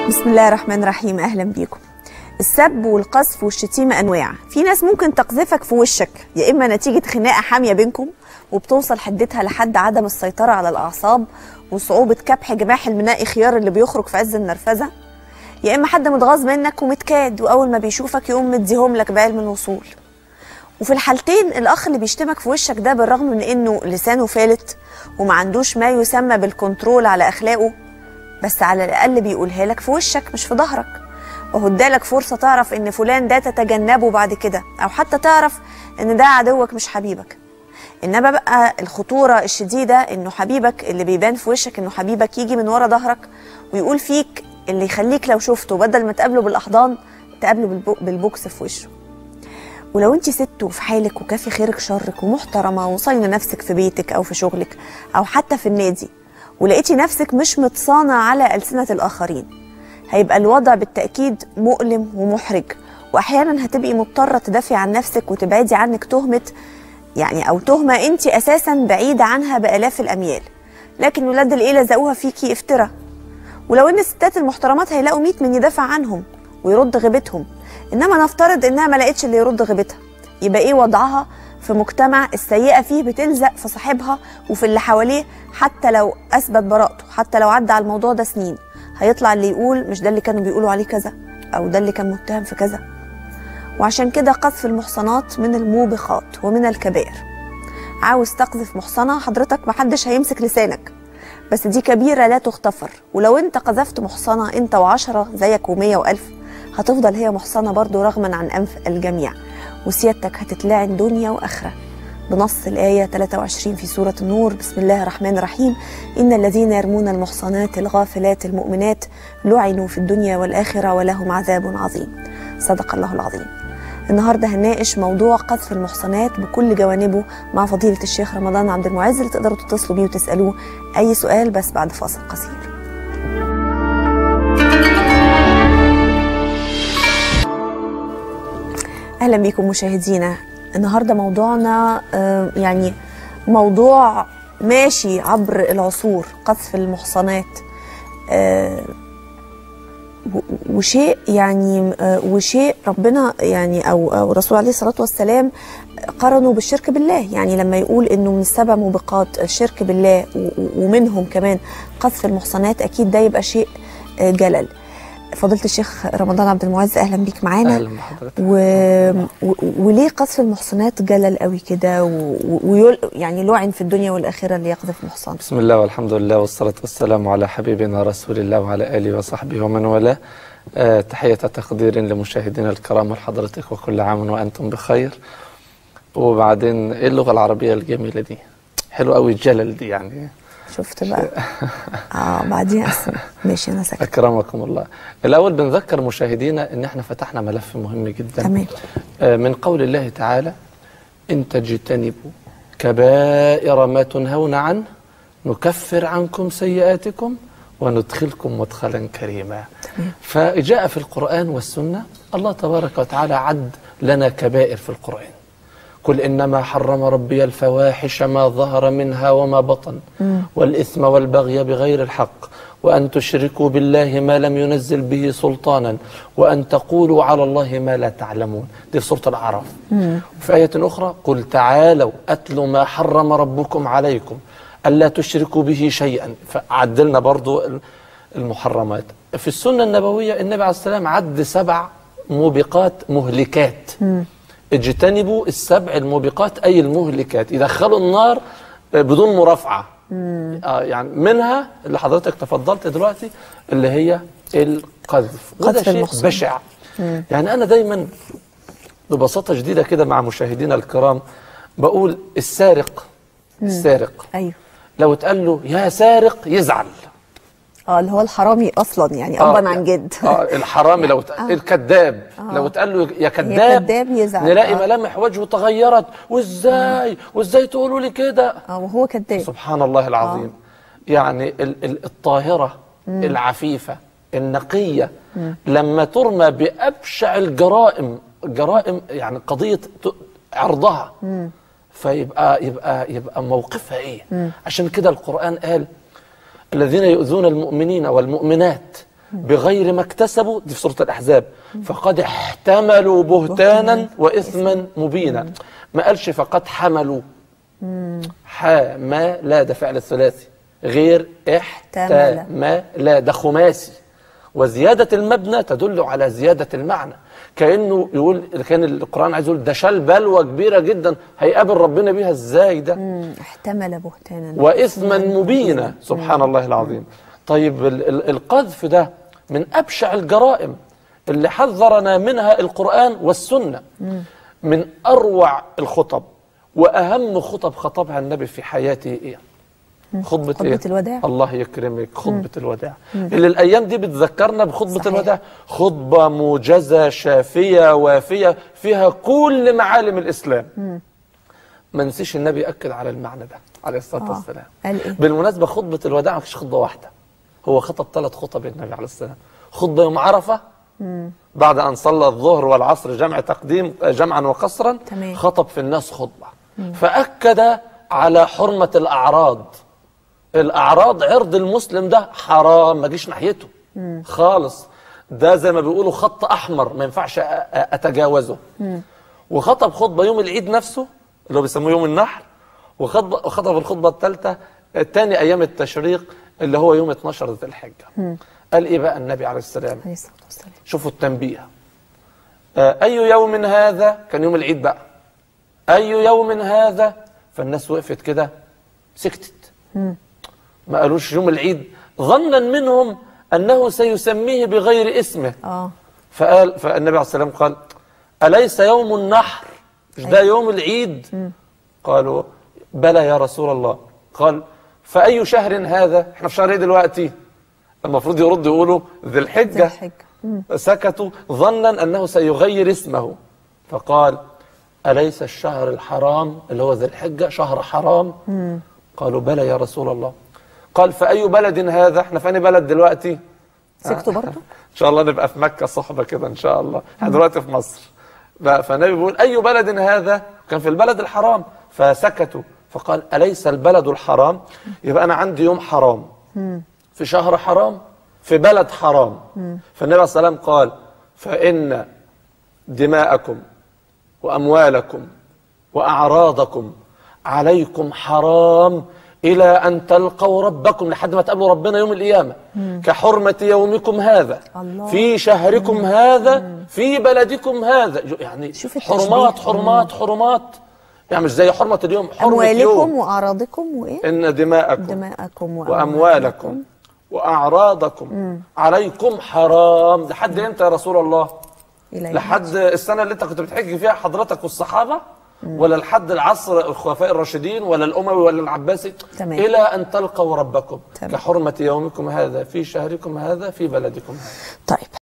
بسم الله الرحمن الرحيم اهلا بيكم السب والقذف والشتيمه انواع في ناس ممكن تقذفك في وشك يا اما نتيجه خناقه حاميه بينكم وبتوصل حدتها لحد عدم السيطره على الاعصاب وصعوبه كبح جماح المناء خيار اللي بيخرج في عز النرفزه يا اما حد متغاظ منك ومتكاد واول ما بيشوفك يقوم مديهم لك بعلم الوصول وفي الحالتين الاخ اللي بيشتمك في وشك ده بالرغم من انه لسانه فالت وما عندوش ما يسمى بالكنترول على اخلاقه بس على الاقل بيقولها لك في وشك مش في ظهرك وهو ادالك فرصه تعرف ان فلان ده تتجنبه بعد كده او حتى تعرف ان ده عدوك مش حبيبك انما بقى الخطوره الشديده انه حبيبك اللي بيبان في وشك انه حبيبك يجي من ورا ظهرك ويقول فيك اللي يخليك لو شفته بدل ما تقابله بالاحضان تقابله بالبو- بالبوكس في وشه ولو انت ست وفي حالك وكافي خيرك شرك ومحترمه وصاينه نفسك في بيتك او في شغلك او حتى في النادي ولقيتي نفسك مش متصانه على السنه الاخرين هيبقى الوضع بالتاكيد مؤلم ومحرج واحيانا هتبقي مضطره تدافعي عن نفسك وتبعدي عنك تهمه يعني او تهمه انت اساسا بعيده عنها بالاف الاميال لكن ولاد الايه لزقوها فيكي افترا ولو ان الستات المحترمات هيلاقوا 100 من يدافع عنهم ويرد غيبتهم انما نفترض انها ما لقتش اللي يرد غيبتها يبقى ايه وضعها في مجتمع السيئه فيه بتلزق في صاحبها وفي اللي حواليه حتى لو اثبت براءته حتى لو عدى على الموضوع ده سنين هيطلع اللي يقول مش ده اللي كانوا بيقولوا عليه كذا او ده اللي كان متهم في كذا وعشان كده قذف المحصنات من الموبقات ومن الكبائر عاوز تقذف محصنه حضرتك محدش هيمسك لسانك بس دي كبيرة لا تغتفر ولو انت قذفت محصنة انت وعشرة زيك ومية وألف هتفضل هي محصنة برضو رغما عن أنف الجميع وسيادتك هتتلعن دنيا وآخرة بنص الآية 23 في سورة النور بسم الله الرحمن الرحيم إن الذين يرمون المحصنات الغافلات المؤمنات لعنوا في الدنيا والآخرة ولهم عذاب عظيم صدق الله العظيم النهارده هنناقش موضوع قذف المحصنات بكل جوانبه مع فضيلة الشيخ رمضان عبد المعز اللي تقدروا تتصلوا بيه وتسألوه أي سؤال بس بعد فاصل قصير أهلا بكم مشاهدينا النهارده موضوعنا آه، يعني موضوع ماشي عبر العصور قذف المحصنات آه، و- وشيء يعني آه، وشيء ربنا يعني او او الرسول عليه الصلاه والسلام قارنوا بالشرك بالله يعني لما يقول انه من السبع موبقات الشرك بالله و- و- ومنهم كمان قذف المحصنات اكيد ده يبقى شيء آه، جلل فضيله الشيخ رمضان عبد المعز اهلا بيك معانا اهلا بحضرتك و... و... وليه قذف المحصنات جلل قوي كده و... ويل... يعني لعن في الدنيا والاخره اللي يقذف محصن بسم الله والحمد لله والصلاة والسلام على حبيبنا رسول الله وعلى آله وصحبه ومن والاه آه تحية تقدير لمشاهدينا الكرام ولحضرتك وكل عام وأنتم بخير وبعدين إيه اللغة العربية الجميلة دي حلو قوي الجلل دي يعني شفت بقى اه بعدين أسمع. ماشي انا ساكت أكرمكم الله الأول بنذكر مشاهدينا إن إحنا فتحنا ملف مهم جدا تمام آه من قول الله تعالى إن تجتنبوا كبائر ما تنهون عنه نكفر عنكم سيئاتكم وندخلكم مدخلا كريما فجاء في القرآن والسنة الله تبارك وتعالى عد لنا كبائر في القرآن قل إنما حرم ربي الفواحش ما ظهر منها وما بطن والإثم والبغي بغير الحق وأن تشركوا بالله ما لم ينزل به سلطانا وأن تقولوا على الله ما لا تعلمون دي في سورة الأعراف وفي آية أخرى قل تعالوا أتلوا ما حرم ربكم عليكم ألا تشركوا به شيئا فعدلنا برضو المحرمات في السنة النبوية النبي عليه السلام عد سبع موبقات مهلكات اجتنبوا السبع الموبقات أي المهلكات يدخلوا النار بدون مرافعة آه يعني منها اللي حضرتك تفضلت دلوقتي اللي هي القذف وده قذف شيء المحصن. بشع يعني أنا دايما ببساطة شديدة كده مع مشاهدينا الكرام بقول السارق السارق ايوه لو اتقال له يا سارق يزعل اه اللي هو الحرامي اصلا يعني ابا عن جد اه الحرامي لو اتقال الكذاب لو اتقال له يا كذاب كذاب يزعل. نلاقي آه. ملامح وجهه تغيرت وازاي وازاي تقولوا لي كده اه وهو كذاب سبحان الله العظيم يعني ال- ال- الطاهرة العفيفة النقية لما ترمى بأبشع الجرائم جرائم يعني قضية ت- عرضها فيبقى يبقى يبقى موقفها ايه عشان كده القرآن قال الذين يؤذون المؤمنين والمؤمنات بغير ما اكتسبوا دي في سورة الأحزاب فقد احتملوا بهتانا وإثما مبينا ما قالش فقد حملوا حمل ده فعل الثلاثي غير احتمل ده خماسي وزيادة المبنى تدل على زيادة المعنى كأنه يقول كان القرآن عايز يقول ده شال بلوى كبيرة جدا هيقابل ربنا بيها ازاي ده مم. احتمل بهتانا وإثما مبينا سبحان الله العظيم طيب ال- ال- القذف ده من أبشع الجرائم اللي حذرنا منها القرآن والسنة من أروع الخطب وأهم خطب خطبها النبي في حياته إيه خطبة, خطبة إيه؟ الوداع. الله يكرمك خطبة الوداع اللي الأيام دي بتذكرنا بخطبة صحيح. الوداع خطبة موجزة شافية وافية فيها كل معالم الإسلام ما نسيش النبي يأكد على المعنى ده عليه الصلاة آه. والسلام قال إيه؟ بالمناسبة خطبة الوداع ما كانش خطبة واحدة هو خطب ثلاث خطب النبي عليه السلام خطبة يوم عرفة بعد أن صلى الظهر والعصر جمع تقديم جمعا وقصرا تمام. خطب في الناس خطبة فأكد على حرمة الأعراض الأعراض عرض المسلم ده حرام ما جيش ناحيته خالص ده زي ما بيقولوا خط أحمر ما ينفعش أ- أ- أتجاوزه وخطب خطبة يوم العيد نفسه اللي هو بيسموه يوم النحر وخطب وخطب الخطبة الثالثة تاني أيام التشريق اللي هو يوم 12 ذي الحجة قال إيه بقى النبي عليه السلام عليه الصلاه والسلام شوفوا التنبيه آه، أي يوم هذا كان يوم العيد بقى أي يوم هذا فالناس وقفت كده سكتت ما قالوش يوم العيد ظنا منهم أنه سيسميه بغير اسمه اه فقال فالنبي عليه السلام قال أليس يوم النحر مش ده يوم العيد قالوا بلى يا رسول الله قال فأي شهر هذا احنا في شهر ايه دلوقتي المفروض يرد يقولوا ذي ذي الحجة الحجة. مم. سكتوا ظنا أنه سيغير اسمه فقال أليس الشهر الحرام اللي هو ذي الحجة شهر حرام قالوا بلى يا رسول الله قال فأي بلد هذا احنا في أي بلد دلوقتي سكتوا برضه ان شاء الله نبقى في مكه صحبه كده ان شاء الله احنا دلوقتي في مصر ف- فالنبي بيقول اي بلد هذا كان في البلد الحرام فسكتوا فقال اليس البلد الحرام يبقى انا عندي يوم حرام في شهر حرام في بلد حرام فالنبي عليه الصلاه والسلام قال فان دماءكم واموالكم واعراضكم عليكم حرام الى ان تلقوا ربكم لحد ما تقابلوا ربنا يوم القيامه كحرمه يومكم هذا الله. في شهركم هذا في بلدكم هذا يعني شوف التشبيه. حرمات حرمات حرمات يعني مش زي حرمه اليوم حرمه اموالكم يوم واعراضكم وايه ان دماءكم دماءكم واموالكم واعراضكم عليكم حرام لحد امتى يا رسول الله إلى لحد السنه اللي انت كنت بتحج فيها حضرتك والصحابه ولا لحد العصر الخلفاء الراشدين ولا الاموي ولا العباسي تمام. الى ان تلقوا ربكم تمام. كحرمه يومكم هذا في شهركم هذا في بلدكم هذا طيب